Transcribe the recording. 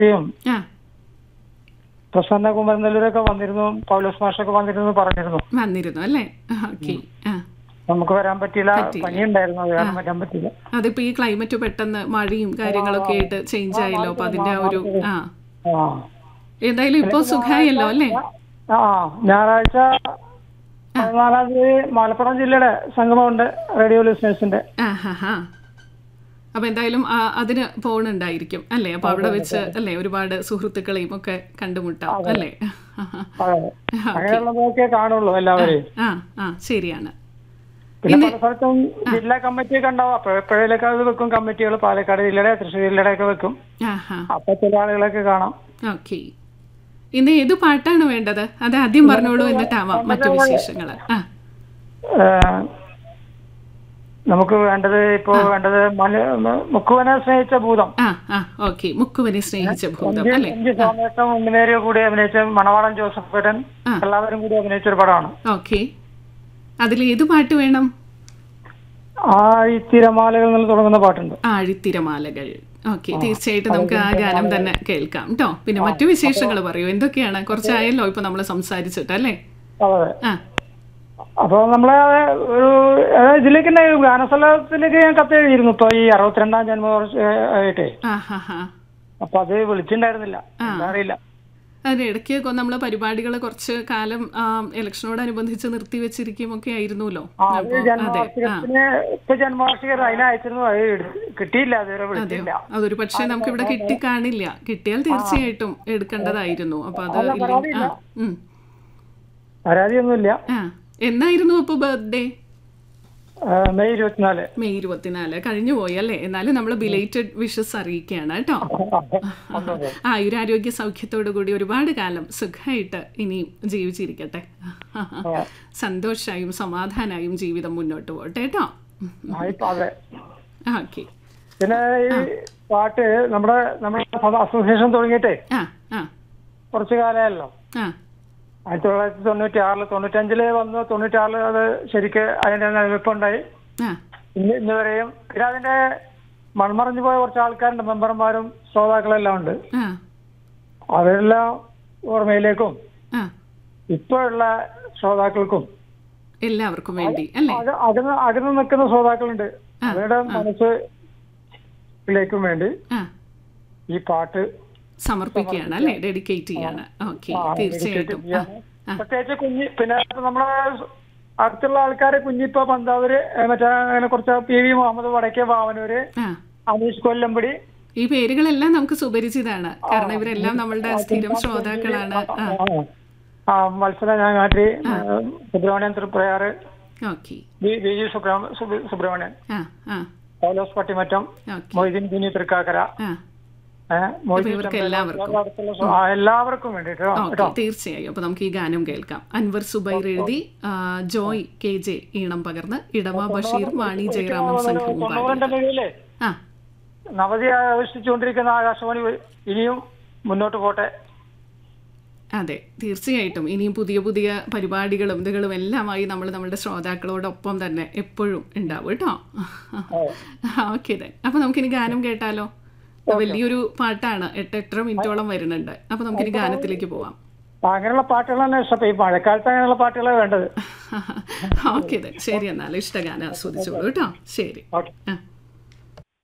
യും ആ പ്രസന്ന കുമരനെല്ലൂരൊക്കെ വന്നിരുന്നു പൗലോസ് മാഷൊക്കെ വന്നിരുന്നു പറഞ്ഞിരുന്നു വന്നിരുന്നു അല്ലേ ഓക്കെ ആ നമുക്ക് വരാൻ പറ്റിയില്ല പറ്റിയില്ല. പനി ഉണ്ടായിരുന്നു അത് കാരണം വരാൻ പറ്റിയില്ല അതിപ്പോ ഈ ക്ലൈമറ്റ് പെട്ടെന്ന് മഴയും കാര്യങ്ങളൊക്കെ ആയിട്ട് ചേഞ്ച് ആയല്ലോ അപ്പൊ അതിന്റെ ആ ഒരു ആ ആ എന്തായാലും ഇപ്പൊ സുഖായല്ലോ അല്ലേ ആ ഞായറാഴ്ച പതിനാലാം തീയതി മലപ്പുറം ജില്ലയുടെ സംഗമമുണ്ട് റേഡിയോ ലിസ്നേഴ്സിന്റെ ആ ഹാ ഹാ അപ്പൊ എന്തായാലും ആ, അതിന് പോണുണ്ടായിരിക്കും അല്ലേ അപ്പൊ അവിടെ വെച്ച് അല്ലേ ഒരുപാട് സുഹൃത്തുക്കളെയും ഒക്കെ കണ്ടുമുട്ടാം അല്ലേ അതെ അങ്ങനെയുള്ളതൊക്കെ കാണുള്ളൂ എല്ലാവരെയും ആ ആ ശരിയാണ് പിന്നെ പല സ്ഥലത്തും ജില്ലാ കമ്മിറ്റി ഒക്കെ ഉണ്ടാവും അപ്പൊ എപ്പോഴേലൊക്കെ അത് വെക്കും കമ്മിറ്റികൾ പാലക്കാട് ജില്ലയുടെ തൃശ്ശൂർ ജില്ലയുടെ ഒക്കെ വെക്കും ആ ഹാ അപ്പൊ ചില ആളുകളൊക്കെ കാണാം ഓക്കെ ഇന്ന് ഏത് പാട്ടാണ് വേണ്ടത് അത് ആദ്യം പറഞ്ഞോളൂ എന്നിട്ടാവാം മറ്റു വിശേഷങ്ങള് ആ ഏഹ്, നമുക്ക് വേണ്ടത് ഇപ്പോ വേണ്ടത് മല- മുക്കുവനെ സ്നേഹിച്ച ഭൂതം ആ ആ ഓക്കെ മുക്കുവനെ സ്നേഹിച്ച ഭൂതം അല്ലേ അഞ്ച് സോമേട്ടം ഉണ്ണിനേരിയോ കൂടി അഭിനയിച്ച മണവാളൻ ജോസഫ് ഏട്ടൻ ആ. എല്ലാവരും കൂടി അഭിനയിച്ച ഒരു പടമാണ് ഓക്കെ അതിൽ ഏത് പാട്ട് വേണം ആ ഈ തിരമാലകൾ എന്ന് തുടങ്ങുന്ന പാട്ടുണ്ട് ആഴിത്തിരമാലകൾ ഓക്കെ തീർച്ചയായിട്ടും നമുക്ക് ആ ഗാനം തന്നെ കേൾക്കാം കേട്ടോ പിന്നെ മറ്റു വിശേഷങ്ങൾ പറയൂ എന്തൊക്കെയാണ് കുറച്ചായല്ലോ ഇപ്പൊ നമ്മൾ സംസാരിച്ചിട്ട് അല്ലേ അതെ ആ അപ്പൊ നമ്മളെ ഒരു അതായത് ഇതിലേക്ക് തന്നെ ഗാനസ്ഥലത്തിലേക്ക് ഞാൻ കത്ത് എഴുതിയിരുന്നു ഇപ്പൊ ഈ അറുപത്തിരണ്ടാം ജന്മവർഷ ആയിട്ടേ ആ ഹാ ഹാ അപ്പൊ അത് വിളിച്ചിട്ടുണ്ടായിരുന്നില്ല എന്താ അറിയില്ല അതിന് ഇടയ്ക്ക് നമ്മൾ പരിപാടികൾ കുറച്ച് കാലം ആ, ഇലക്ഷനോടനുബന്ധിച്ച് നിർത്തിവെച്ചിരിക്കും ഒക്കെ ആയിരുന്നല്ലോ ആ, അത് അപ്പൊ അതെ ആ ജന്മവാർഷികത്തിന് ഇപ്പൊ ജന്മവാർഷികം അതിന് അയച്ചിരുന്നു അത് എടു- കിട്ടിയില്ല അതുവരെ വിളിച്ചില്ല അതൊരു പക്ഷേ നമുക്ക് ഇവിടെ കിട്ടിക്കാണില്ല കിട്ടിയാൽ തീർച്ചയായിട്ടും എടുക്കേണ്ടതായിരുന്നു അപ്പൊ അത് ഇല്ലെങ്കിൽ ആ ഉം. പരാതിയൊന്നുമില്ല ആ എന്നായിരുന്നു അപ്പൊ ബർത്ത്ഡേ ആ, മെയ് ഇരുപത്തിനാല് മെയ് ഇരുപത്തിനാല് കഴിഞ്ഞു പോയി അല്ലേ എന്നാലും നമ്മൾ ബിലേറ്റഡ് വിഷസ് അറിയിക്കുകയാണ് കേട്ടോ ആയുരാരോഗ്യ സൗഖ്യത്തോടു കൂടി ഒരുപാട് കാലം സുഖമായിട്ട് ഇനിയും ജീവിച്ചിരിക്കട്ടെ സന്തോഷമായും സമാധാനായും ജീവിതം മുന്നോട്ട് പോട്ടെ കേട്ടോ ആ, ഇപ്പൊ അതെ ഓക്കെ പിന്നെ ഈ പാട്ട് നമ്മുടെ നമ്മുടെ അസോസിയേഷൻ തുടങ്ങിയിട്ടേ ആ ആ കുറച്ചു കാലമായല്ലോ ആ ആയിരത്തി തൊള്ളായിരത്തി തൊണ്ണൂറ്റി ആറില് തൊണ്ണൂറ്റഞ്ചില് വന്ന് തൊണ്ണൂറ്റാറില് അത് ശരിക്ക് അതിന്റെ നിലനിൽപ്പുണ്ടായി ആ ഇന്ന് ഇന്ന് വരെയും പിന്നെ അതിന്റെ മൺമറഞ്ഞു പോയ കുറച്ച് ആൾക്കാരുണ്ട് മെമ്പർമാരും ശ്രോതാക്കളെല്ലാം ഉണ്ട് ആ അവരെല്ലാം ഓർമ്മയിലേക്കും ആ ഇപ്പോഴുള്ള ശ്രോതാക്കൾക്കും എല്ലാവർക്കും വേണ്ടി അല്ലേ അക- അകന്ന് അകന്ന് നിൽക്കുന്ന ശ്രോതാക്കളുണ്ട് അവരുടെ മനസ്സിലേക്കും വേണ്ടി ആ ഈ പാട്ട് സമർപ്പിക്കുകയാണ് അല്ലേ ഡെഡിക്കേറ്റ് ചെയ്യാണ് ഓക്കെ തീർച്ചയായിട്ടും ആ ആ പ്രത്യേകിച്ച് കുഞ്ഞി പിന്നെ ഇപ്പൊ നമ്മളെ അടുത്തുള്ള ആൾക്കാര് കുഞ്ഞിപ്പ പന്താവൂര് ഏ, മറ്റേ അങ്ങനെ കുറച്ച് പി വി മുഹമ്മദ് വടക്കേ വാവനൂര് ആ അനീഷ് കൊല്ലമ്പടി ഈ പേരുകളെല്ലാം നമുക്ക് സുപരിചിതാണ് കാരണം ഇവരെല്ലാം നമ്മളുടെ സ്ഥിരം ശ്രോതാക്കളാണ് ആ ആ, ആ മത്സര ഞാങ്ങാട്ടി Subrahmanyan Triprayar okay B B G സുബ്രഹ്മ- സുബ്- സുബ്രഹ്മണ്യൻ ആ ആ പൗലോസ് പട്ടിമറ്റം ഓക്കെ മൊയ്തീൻ കുഞ്ഞി തൃക്കാക്കര ആ ഏ, മൊയ്തീൻ ഇവർക്ക് ചമ്പേല, എല്ലാവർക്കും. അടുത്തുള്ള സു- ആ, എല്ലാവർക്കും വേണ്ടിട്ട് ഓക്കെ തീർച്ചയായും അപ്പൊ നമുക്ക് ഈ ഗാനം കേൾക്കാം അൻവർ സുബൈർ എഴുതി ആ, ജോയ് കെ ജെ ഈണം പകർന്ന് ഇടവ ബഷീറും വാണി ജയറാമും സംഘവും പാടി തൊണ്ണൂറിന്റെ നിലയിലെ ആ നവതി ആഘോഷിച്ചുകൊണ്ടിരിക്കുന്ന ആകാശവാണി ഇനിയും മുന്നോട്ട് പോട്ടെ അതെ തീർച്ചയായിട്ടും ഇനിയും പുതിയ പുതിയ പരിപാടികളും ഇതുകളും എല്ലാമായി നമ്മൾ നമ്മുടെ ശ്രോതാക്കളോടൊപ്പം തന്നെ എപ്പോഴും ഉണ്ടാവും കേട്ടോ ഓക്കെ ദൻ അപ്പൊ നമുക്കിനി ഗാനം കേട്ടാലോ വലിയൊരു പാട്ടാണ് എട്ട് എട്ടര മിനിറ്റോളം വരുന്നുണ്ട് അപ്പൊ നമുക്കിനി ഗാനത്തിലേക്ക് പോവാം ആ, അങ്ങനെയുള്ള പാട്ടുകളാണ് ഇഷ്ടം ഈ മഴക്കാലത്ത് അങ്ങനെയുള്ള പാട്ടുകളാണ് വേണ്ടത് ഓക്കെ ദൻ ശരി എന്നാൽ ഇഷ്ടഗാനം ആസ്വദിച്ചോളൂ കേട്ടോ ശരി ഓക്കെ ആ